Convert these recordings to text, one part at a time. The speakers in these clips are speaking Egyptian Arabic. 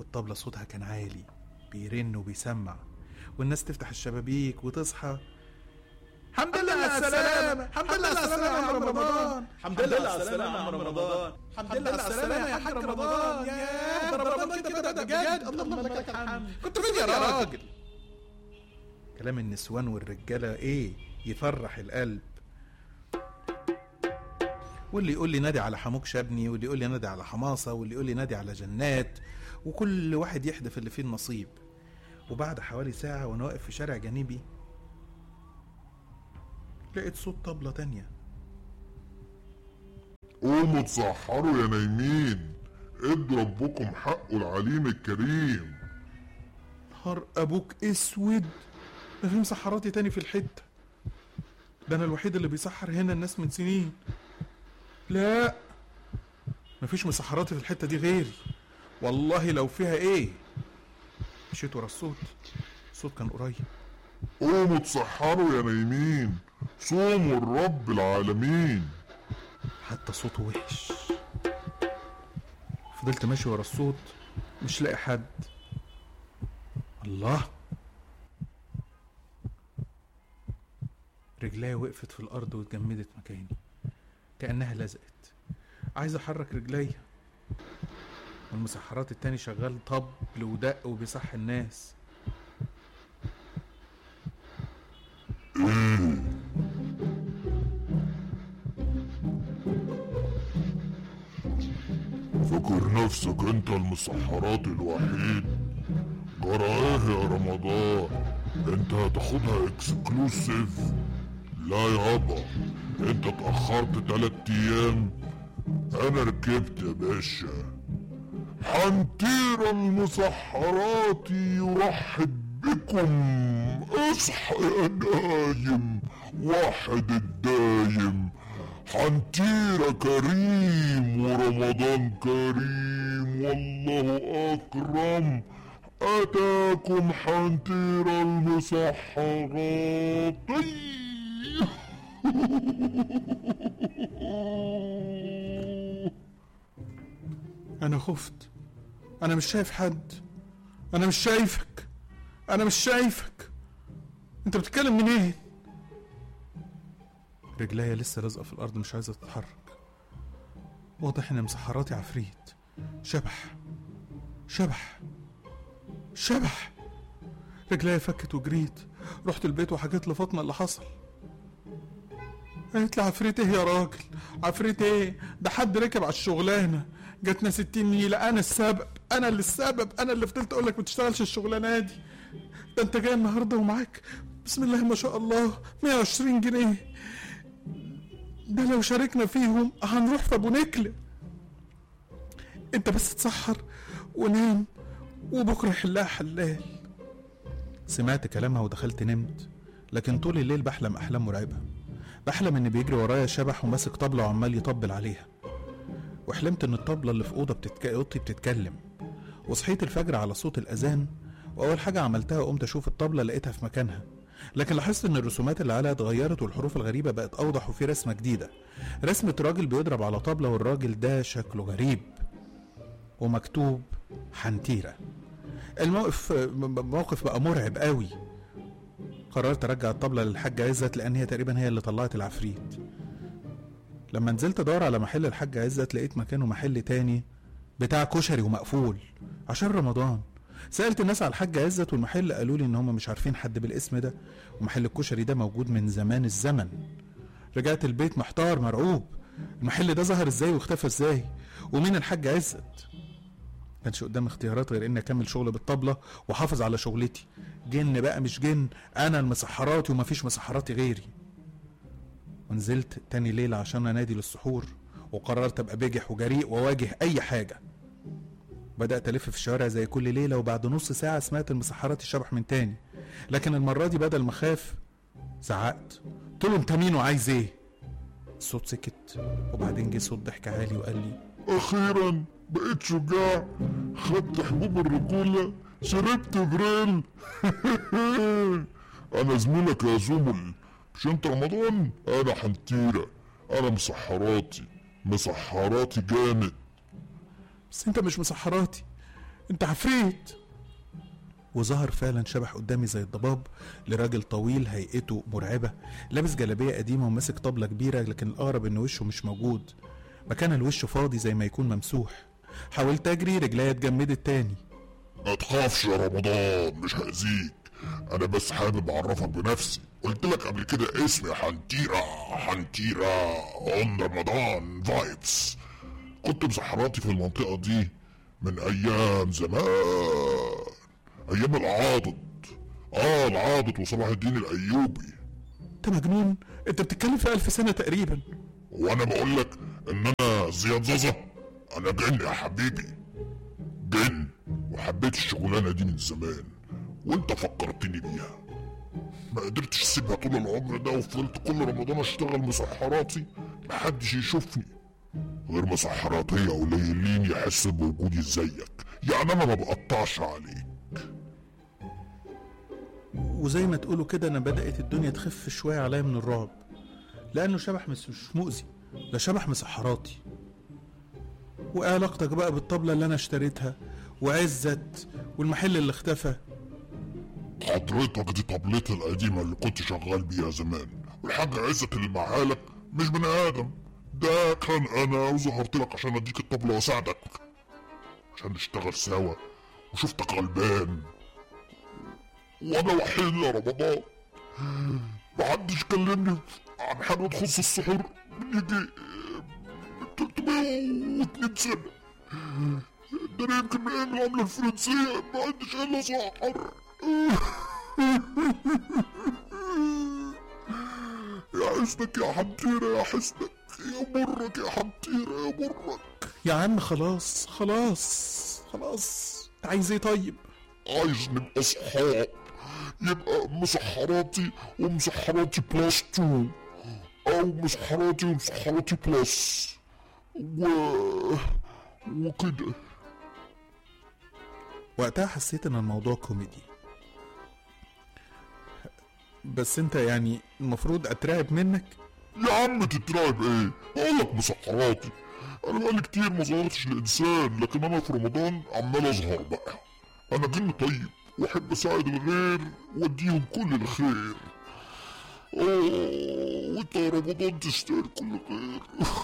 الطبلة صوتها كان عالي بيرن وبيسمع والناس تفتح الشبابيك وتصحى الحمد لله على السلامة الحمد لله على السلامة يا عم رمضان الحمد لله على السلامة يا عم رمضان الحمد لله على السلامة يا حاج رمضان يا ده رمضان كده بدأ بجد اللهم لك الحمد كنت فين يا راجل كلام النسوان والرجالة ايه يفرح القلب واللي يقول لي نادي على حموك شابني واللي يقول لي نادي على حماصة واللي يقول لي نادي على جنات وكل واحد يحدف اللي فيه النصيب وبعد حوالي ساعة وانا واقف في شارع جانبي لقيت صوت طبلة تانية قوموا تصحروا يا نايمين ادوا ربكم حقه العليم الكريم نهار ابوك اسود ده في مسحراتي تاني في الحتة ده انا الوحيد اللي بيسحر هنا الناس من سنين لا مفيش مسحراتي في الحتة دي غيري والله لو فيها ايه مشيت ورا الصوت الصوت كان قريب قوموا تصحروا يا نايمين صوموا الرب العالمين حتى صوته وحش فضلت ماشي ورا الصوت مش لاقي حد الله رجليا وقفت في الارض واتجمدت مكاني كانها لزقت عايز احرك رجليا والمسحرات التاني شغال طبل ودق وبيصحي الناس فاكر نفسك انت المسحرات الوحيد جرى ايه يا رمضان انت هتاخدها اكسكلوسيف لا يابا انت اتأخرت تلات ايام انا ركبت يا باشا حنطير المسحرات يرحب بكم اصحى يا نايم واحد الدايم حنطيرة كريم ورمضان كريم والله أكرم أتاكم حنطير المسحرات انا خفت انا مش شايف حد انا مش شايفك انا مش شايفك انت بتتكلم منين رجليا لسه لازقه في الارض مش عايزه تتحرك واضح ان مسحراتي عفريت شبح شبح شبح رجليا فكت وجريت رحت البيت وحكيت لفاطمه اللي حصل قالت لي عفريت ايه يا راجل عفريت ايه ده حد ركب على الشغلانه جاتنا ستين نيله انا السبب انا اللي السبب انا اللي فضلت اقول لك ما تشتغلش الشغلانه دي ده انت جاي النهارده ومعاك بسم الله ما شاء الله 120 جنيه ده لو شاركنا فيهم هنروح في ابو نكله انت بس تسحر ونام وبكره يحلها حلال سمعت كلامها ودخلت نمت لكن طول الليل بحلم احلام مرعبه بحلم ان بيجري ورايا شبح وماسك طبله وعمال يطبل عليها وحلمت ان الطبله اللي في اوضه بتتك... اوضتي بتتكلم وصحيت الفجر على صوت الاذان واول حاجه عملتها قمت اشوف الطبله لقيتها في مكانها لكن لاحظت ان الرسومات اللي عليها اتغيرت والحروف الغريبه بقت اوضح وفي رسمه جديده رسمه راجل بيضرب على طبله والراجل ده شكله غريب ومكتوب حنتيره الموقف موقف بقى مرعب قوي قررت ارجع الطبله للحاجه عزت لان هي تقريبا هي اللي طلعت العفريت لما نزلت ادور على محل الحاج عزت لقيت مكانه محل تاني بتاع كشري ومقفول عشان رمضان سألت الناس على الحاج عزت والمحل قالوا لي ان هم مش عارفين حد بالاسم ده ومحل الكشري ده موجود من زمان الزمن رجعت البيت محتار مرعوب المحل ده ظهر ازاي واختفى ازاي ومين الحاج عزت كانش قدام اختيارات غير اني اكمل شغل بالطبله واحافظ على شغلتي جن بقى مش جن انا المسحراتي ومفيش مسحراتي غيري ونزلت تاني ليلة عشان انادي للسحور وقررت ابقى بجح وجريء واواجه اي حاجة بدأت ألف في الشوارع زي كل ليلة وبعد نص ساعة سمعت المسحرات الشبح من تاني لكن المرة دي بدل ما أخاف زعقت قلت له أنت مين وعايز إيه؟ الصوت سكت وبعدين جه صوت ضحك عالي وقال لي أخيرا بقيت شجاع خدت حبوب الرجولة شربت بريل أنا زميلك يا زمل مش أنت رمضان أنا حنتيرة أنا مسحراتي مسحراتي جامد بس أنت مش مسحراتي انت عفريت وظهر فعلا شبح قدامي زي الضباب لراجل طويل هيئته مرعبة لابس جلابية قديمة وماسك طبلة كبيرة لكن الأقرب إن وشه مش موجود مكان الوش فاضي زي ما يكون ممسوح حاولت أجري رجليا اتجمدت تاني ما تخافش يا رمضان مش هأذيك انا بس حابب اعرفك بنفسي قلت لك قبل كده اسمي حنتيرة حنتيرة اون رمضان فايبس كنت مسحراتي في المنطقة دي من ايام زمان ايام العاضد اه العاضد وصلاح الدين الايوبي انت مجنون انت بتتكلم في ألف سنة تقريبا وانا بقول لك ان انا زياد زازا انا جن يا حبيبي جن وحبيت الشغلانه دي من زمان وانت فكرتني بيها ما قدرتش اسيبها طول العمر ده وفضلت كل رمضان اشتغل مسحراتي محدش يشوفني غير مسحراتية قليلين يحسوا بوجودي زيك يعني انا ما بقطعش عليك وزي ما تقولوا كده أنا بدأت الدنيا تخف شوية عليا من الرعب لأنه شبح مش مش مؤذي ده شبح مسحراتي وإيه علاقتك بقى بالطبلة اللي أنا اشتريتها وعزت والمحل اللي اختفى حضرتك دي طبلتي القديمة اللي كنت شغال بيها زمان والحاج عزت اللي معاها لك مش بني آدم ده كان أنا وظهرت لك عشان أديك الطبلة وأساعدك عشان نشتغل سوا وشفتك غلبان وأنا وحيد يا رمضان محدش كلمني عن حاجة تخص السحور من يجي 302 سنة ده أنا يمكن من أيام العملة الفرنسية ما عنديش إلا سحر يا حسنك يا حنطيرة يا حسنك يا مرك يا حنطيرة يا مرك يا عم خلاص خلاص خلاص انت عايز ايه طيب عايز نبقى صحاب يبقى مسحراتي ومسحراتي بلس تو او مسحراتي ومسحراتي بلس و وكده وقتها حسيت ان الموضوع كوميدي بس انت يعني المفروض اترعب منك يا عم تترعب ايه بقول لك مسحراتي انا بقالي كتير ما ظهرتش لانسان لكن انا في رمضان عمال اظهر بقى انا جن طيب واحب اساعد الغير واديهم كل الخير اوه وانت يا رمضان تستاهل كل خير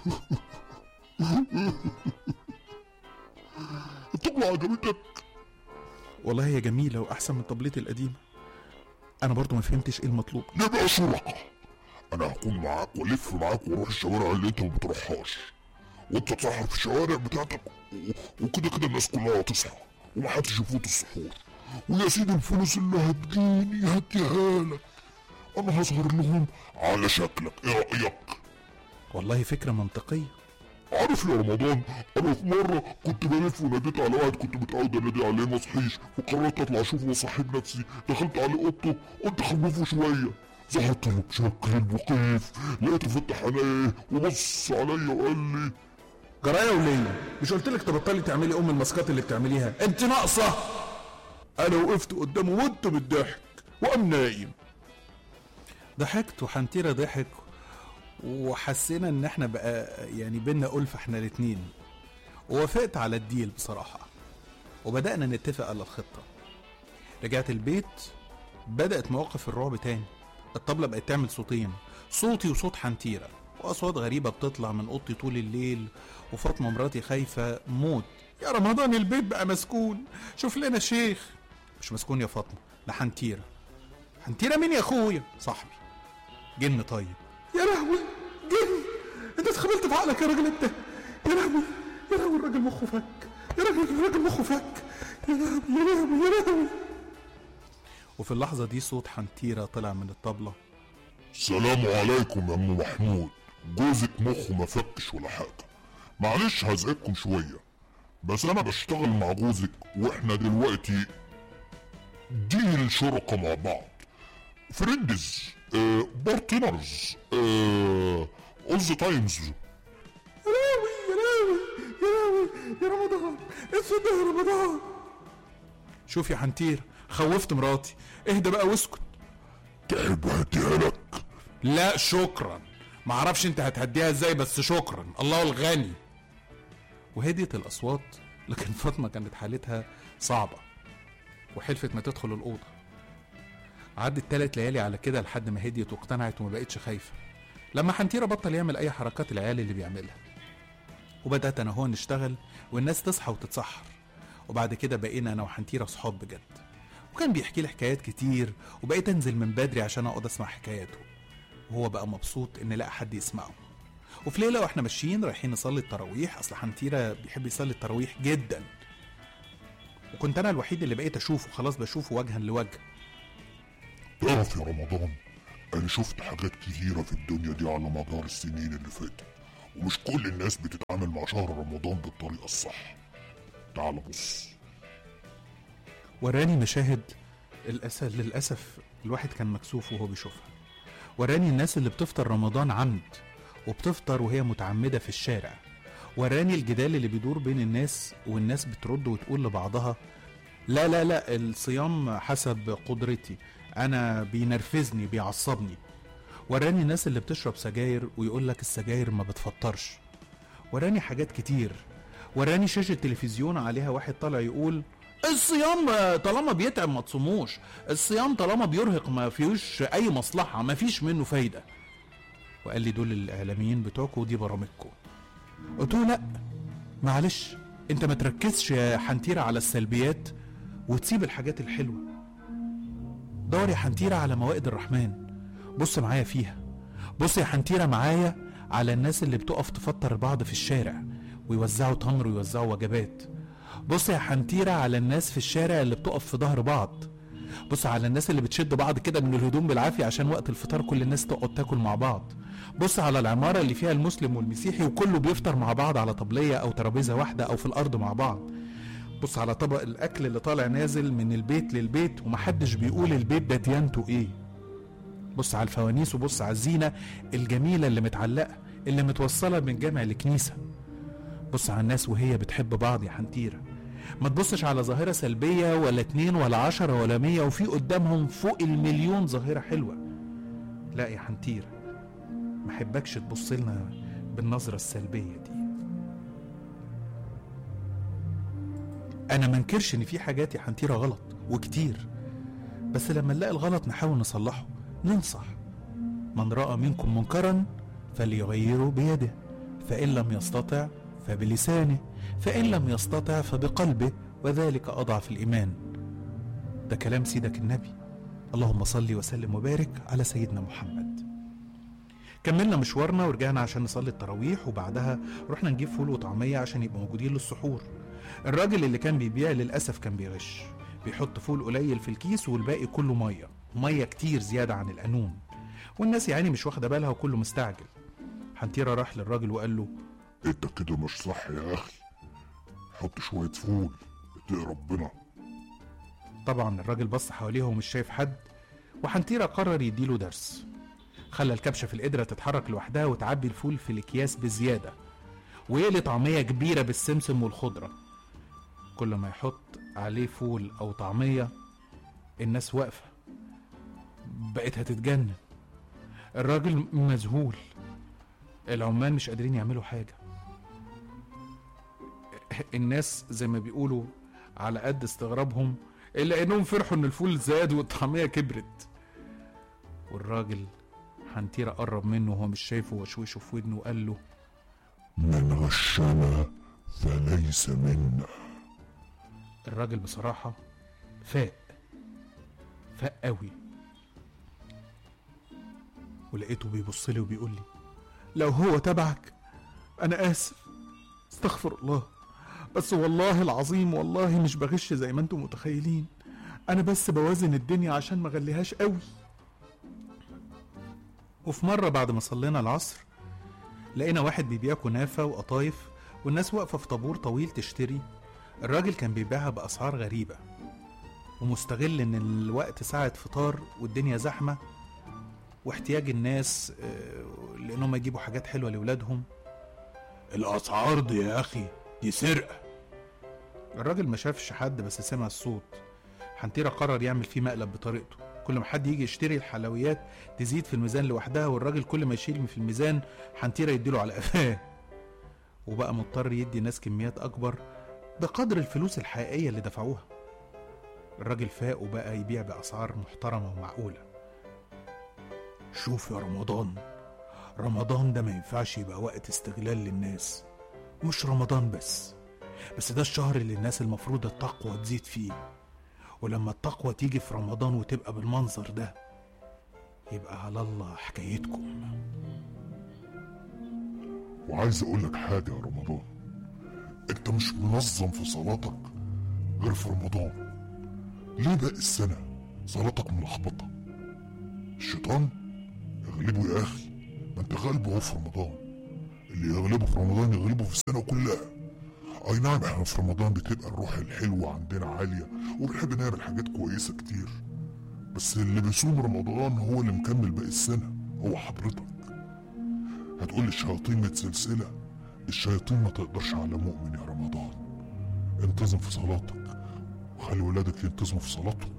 الطبلة عجبتك والله هي جميلة واحسن من طبلتي القديمة انا برضو ما فهمتش ايه المطلوب نبقى شركاء انا هكون معاك والف معاك واروح الشوارع اللي انت ما بتروحهاش وانت تسهر في الشوارع بتاعتك و- وكده كده الناس كلها هتصحى ومحدش يفوت السحور ويا سيدي الفلوس اللي هتجيني هديها لك انا هظهر لهم على شكلك ايه رايك والله فكرة منطقية عارف يا رمضان انا في مره كنت بلف وناديت على واحد كنت متعود انادي عليه ما صحيش وقررت اطلع اشوفه واصحي بنفسي دخلت على اوضته قلت اخوفه شويه ظهرت له بشكل مخيف لقيته فتح عينيه وبص عليا وقال لي جرايه وليه مش قلت لك تبطلي تعملي ام الماسكات اللي بتعمليها انت ناقصه انا وقفت قدامه وانت بالضحك وقام نايم ضحكت وحنتيرة ضحك وحسينا ان احنا بقى يعني بينا ألفة احنا الاتنين ووافقت على الديل بصراحة وبدأنا نتفق على الخطة رجعت البيت بدأت مواقف الرعب تاني الطبلة بقت تعمل صوتين صوتي وصوت حنتيرة وأصوات غريبة بتطلع من أوضتي طول الليل وفاطمة مراتي خايفة موت يا رمضان البيت بقى مسكون شوف لنا شيخ مش مسكون يا فاطمة ده حنتيرة حنتيرة مين يا أخويا صاحبي جن طيب يا لهوي جن انت اتخبلت في عقلك يا راجل انت يا لهوي يا لهوي الراجل مخه فك يا راجل الراجل مخه فك يا لهوي يا لهوي يا لهوي وفي اللحظة دي صوت حنتيرة طلع من الطبلة سلام عليكم يا ام محمود جوزك مخه ما فكش ولا حاجه معلش هزعجكم شويه بس انا بشتغل مع جوزك واحنا دلوقتي ديل شركة مع بعض فريندز آه بارتنرز آه اول ذا تايمز يا لهوي يا لهوي يا لهوي يا رمضان اسود يا رمضان شوف يا حنتير خوفت مراتي اهدى بقى واسكت تحب هديها لك لا شكرا معرفش انت هتهديها ازاي بس شكرا الله الغني وهديت الاصوات لكن فاطمة كانت حالتها صعبة وحلفت ما تدخل الأوضة عدت تلات ليالي على كده لحد ما هديت واقتنعت وما بقتش خايفة لما حنتيرة بطل يعمل أي حركات العيال اللي بيعملها وبدأت أنا هو نشتغل والناس تصحى وتتسحر وبعد كده بقينا أنا وحنتيرة صحاب بجد وكان بيحكي لي حكايات كتير وبقيت أنزل من بدري عشان أقعد أسمع حكاياته وهو بقى مبسوط إن لقى حد يسمعه وفي ليلة واحنا ماشيين رايحين نصلي التراويح أصل حنتيرة بيحب يصلي التراويح جدا وكنت أنا الوحيد اللي بقيت أشوفه خلاص بشوفه وجها لوجه تعرف يا رمضان انا شفت حاجات كتيرة في الدنيا دي على مدار السنين اللي فاتت ومش كل الناس بتتعامل مع شهر رمضان بالطريقة الصح تعال بص وراني مشاهد الأسف للأسف الواحد كان مكسوف وهو بيشوفها وراني الناس اللي بتفطر رمضان عمد وبتفطر وهي متعمدة في الشارع وراني الجدال اللي بيدور بين الناس والناس بترد وتقول لبعضها لا لا لا الصيام حسب قدرتي أنا بينرفزني بيعصبني وراني الناس اللي بتشرب سجاير ويقول لك السجاير ما بتفطرش وراني حاجات كتير وراني شاشة تلفزيون عليها واحد طالع يقول الصيام آه، طالما بيتعب ما تصوموش الصيام طالما بيرهق ما فيهوش اي مصلحة ما فيش منه فايدة وقال لي دول الاعلاميين بتوعكم ودي برامجكم قلت له لا معلش انت ما تركزش يا حنتيرة على السلبيات وتسيب الحاجات الحلوة دور يا حنتيرة على موائد الرحمن بص معايا فيها بص يا حنتيرة معايا على الناس اللي بتقف تفطر بعض في الشارع ويوزعوا تمر ويوزعوا وجبات بص يا حنتيرة على الناس في الشارع اللي بتقف في ظهر بعض بص على الناس اللي بتشد بعض كده من الهدوم بالعافية عشان وقت الفطار كل الناس تقعد تاكل مع بعض بص على العمارة اللي فيها المسلم والمسيحي وكله بيفطر مع بعض على طبلية أو ترابيزة واحدة أو في الأرض مع بعض بص على طبق الأكل اللي طالع نازل من البيت للبيت ومحدش بيقول البيت ده ديانته إيه بص على الفوانيس وبص على الزينة الجميلة اللي متعلقة اللي متوصلة من جامع لكنيسة بص على الناس وهي بتحب بعض يا حنتيرة ما تبصش على ظاهرة سلبية ولا اتنين ولا عشرة ولا مية وفي قدامهم فوق المليون ظاهرة حلوة لا يا حنتيرة ما حبكش تبص لنا بالنظرة السلبية دي أنا منكرش إن في حاجات يا حنتيرة غلط وكتير بس لما نلاقي الغلط نحاول نصلحه ننصح من رأى منكم منكرا فليغيره بيده فإن لم يستطع فبلسانه فإن لم يستطع فبقلبه وذلك أضعف الإيمان ده كلام سيدك النبي اللهم صل وسلم وبارك على سيدنا محمد كملنا مشوارنا ورجعنا عشان نصلي التراويح وبعدها رحنا نجيب فول وطعمية عشان يبقوا موجودين للسحور الراجل اللي كان بيبيع للأسف كان بيغش بيحط فول قليل في الكيس والباقي كله مية مية كتير زيادة عن القانون والناس يعني مش واخدة بالها وكله مستعجل حنتيرة راح للراجل وقال له انت كده مش صح يا اخي حط شوية فول اتقي ربنا طبعا الراجل بص حواليه ومش شايف حد وحنتيرة قرر يديله درس خلى الكبشة في القدرة تتحرك لوحدها وتعبي الفول في الأكياس بزيادة ويقلي طعمية كبيرة بالسمسم والخضرة كل ما يحط عليه فول أو طعمية الناس واقفة بقت هتتجنن الراجل مذهول العمال مش قادرين يعملوا حاجة الناس زي ما بيقولوا على قد استغرابهم إلا إنهم فرحوا إن الفول زاد والطعمية كبرت والراجل حنتيرة قرب منه وهو مش شايفه وشوشه في ودنه وقال له من غشنا فليس منا الراجل بصراحة فاق فاق قوي ولقيته بيبص لي وبيقول لي لو هو تبعك انا اسف استغفر الله بس والله العظيم والله مش بغش زي ما انتم متخيلين انا بس بوازن الدنيا عشان ما اغليهاش قوي وفي مرة بعد ما صلينا العصر لقينا واحد بيبيع كنافة وقطايف والناس واقفة في طابور طويل تشتري الراجل كان بيبيعها بأسعار غريبة ومستغل إن الوقت ساعة فطار والدنيا زحمة واحتياج الناس آه، لأنهم يجيبوا حاجات حلوة لأولادهم الأسعار دي يا أخي دي سرقة الراجل ما شافش حد بس سمع الصوت حنتيرة قرر يعمل فيه مقلب بطريقته كل ما حد يجي يشتري الحلويات تزيد في الميزان لوحدها والراجل كل ما يشيل في الميزان حنتيرة يديله على قفاه وبقى مضطر يدي ناس كميات أكبر بقدر الفلوس الحقيقية اللي دفعوها الراجل فاق وبقى يبيع بأسعار محترمة ومعقولة شوف يا رمضان رمضان ده ما ينفعش يبقى وقت استغلال للناس مش رمضان بس بس ده الشهر اللي الناس المفروض التقوى تزيد فيه ولما التقوى تيجي في رمضان وتبقى بالمنظر ده يبقى على الله حكايتكم وعايز اقول لك حاجة يا رمضان انت مش منظم في صلاتك غير في رمضان ليه باقي السنة صلاتك ملخبطة الشيطان يغلبه يا اخي ما انت غالبه اهو في رمضان اللي يغلبه في رمضان يغلبه في السنة كلها اي نعم احنا في رمضان بتبقى الروح الحلوة عندنا عالية وبنحب نعمل حاجات كويسة كتير بس اللي بيصوم رمضان هو اللي مكمل باقي السنة هو حضرتك هتقول الشياطين متسلسلة الشياطين ما تقدرش على مؤمن يا رمضان انتظم في صلاتك وخلي ولادك ينتظموا في صلاتهم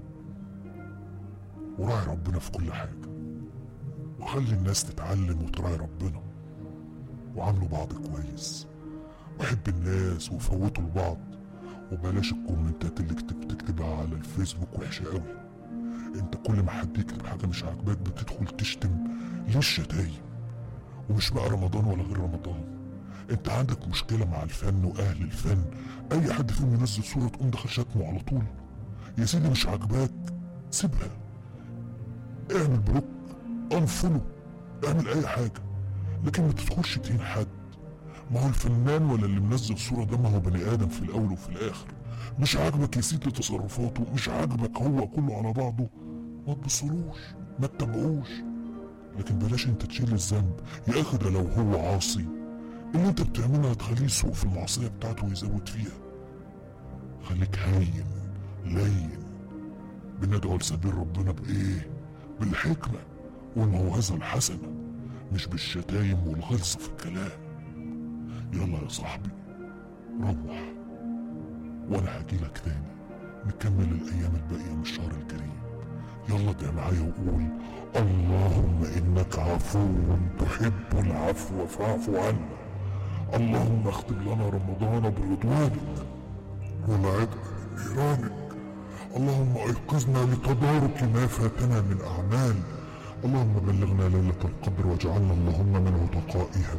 وراعي ربنا في كل حاجة وخلي الناس تتعلم وتراعي ربنا وعاملوا بعض كويس وحب الناس وفوتوا لبعض وبلاش الكومنتات اللي كتب تكتبها على الفيسبوك وحشة قوي انت كل ما حد يكتب حاجة مش عاجباك بتدخل تشتم ليه الشتايم ومش بقى رمضان ولا غير رمضان انت عندك مشكلة مع الفن واهل الفن اي حد فيهم ينزل صورة تقوم داخل شتمه على طول يا سيدي مش عاجباك سيبها اعمل بلوك انفولو اعمل اي حاجة لكن ما تدخلش تهين حد ما هو الفنان ولا اللي منزل صورة ده ما هو بني ادم في الاول وفي الاخر مش عاجبك يا سيدي تصرفاته مش عاجبك هو كله على بعضه ما تبصلوش ما تتابعوش لكن بلاش انت تشيل الذنب يا اخي ده لو هو عاصي اللي انت بتعمله هتخليه يسوق في المعصية بتاعته ويزود فيها خليك هين لين بندعو لسبيل ربنا بايه بالحكمة والموعظة الحسنة مش بالشتايم والغلظ في الكلام يلا يا صاحبي روح وانا هجيلك تاني نكمل الايام الباقية من الشهر الكريم يلا ادعي معايا وقول اللهم انك عفو تحب العفو فاعف عنا اللهم اختم لنا رمضان برضوانك ونعدنا من نيرانك اللهم ايقظنا لتدارك ما فاتنا من اعمال اللهم بلغنا ليلة القدر واجعلنا اللهم من عتقائها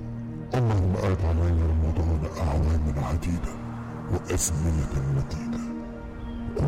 اللهم آت علينا رمضان أعواما عديدة وأزمنة مديدة